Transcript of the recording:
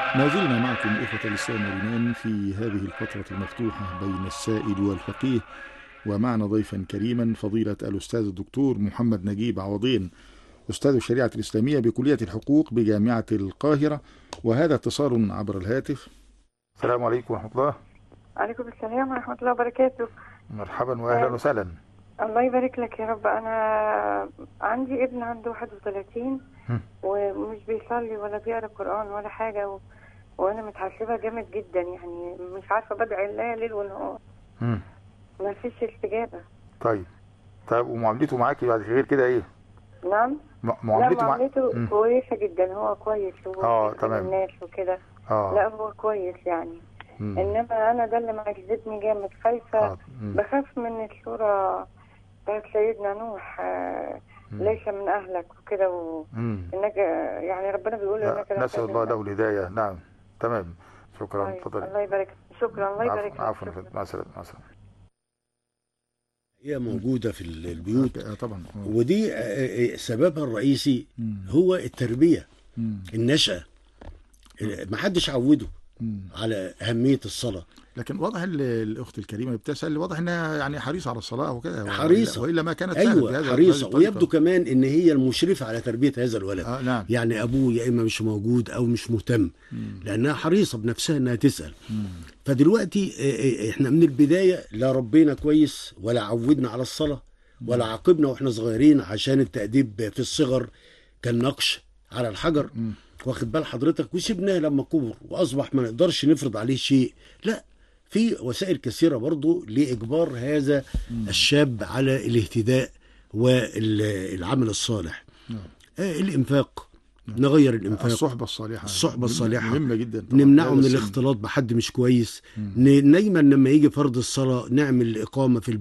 ما زلنا معكم إخوة الإسلام والإيمان في هذه الفترة المفتوحة بين السائل والفقيه ومعنا ضيفا كريما فضيلة الأستاذ الدكتور محمد نجيب عوضين أستاذ الشريعة الإسلامية بكلية الحقوق بجامعة القاهرة وهذا اتصال عبر الهاتف السلام عليكم ورحمة الله عليكم السلام ورحمة الله وبركاته مرحبا وأهلا وسهلا الله يبارك لك يا رب أنا عندي ابن عنده 31 هم. ومش بيصلي ولا بيقرأ قرآن ولا حاجة و... وأنا متعصبة جامد جدا يعني مش عارفة بدعي الله ليل ونهار مم. ما فيش استجابة طيب طيب ومعاملته معاكي بعد غير كده إيه؟ نعم م- لا معاملته مع... معاملته مم. كويسة جدا هو كويس هو آه، بيكرم تمام. الناس وكده آه لا هو كويس يعني مم. إنما أنا ده اللي معجزتني جامد خايفة آه. مم. بخاف من الصورة بتاعت سيدنا نوح آه، مم. ليس من أهلك وكده و... مم. انك يعني ربنا بيقول لا، انك لا نسأل الله تهزم. له الهداية نعم تمام شكرا طيب، اتفضلي الله يبارك شكرا الله يبارك عفوا عفوا شكراً. مع السلامة مع السلامة هي موجودة في البيوت آه، طبعا آه. ودي آه، آه، سببها الرئيسي مم. هو التربية مم. النشأة ما حدش عوده مم. على أهمية الصلاة لكن واضح ال- الاخت الكريمه اللي بتسال واضح انها يعني حريصه على الصلاه وكده وإلا- حريصة. والا ما كانت سالت بهذا- أيوة بهذه حريصة الطريقة. ويبدو كمان إن هي المشرفة على تربية هذا الولد اه نعم يعني أبوه يا إما مش موجود أو مش مهتم مم. لأنها حريصة بنفسها إنها تسأل مم. فدلوقتي آه، آه، احنا من البدايه لا ربينا كويس ولا عودنا على الصلاه ولا عاقبنا واحنا صغيرين عشان التأديب في الصغر كان نقش على الحجر مم. واخد بال حضرتك وسيبناه لما كبر واصبح ما نقدرش نفرض عليه شيء لا في وسائل كثيره برضو لاجبار هذا الشاب على الاهتداء والعمل الصالح نعم. آه، الانفاق نغير الانفاق الصحبه الصالحه الصحبة الصالحة. مهمه جدا طبعاً. نمنعه هذا من السن. الاختلاط بحد مش كويس مم. ن- دايما لما يجي فرض الصلاه نعمل اقامه في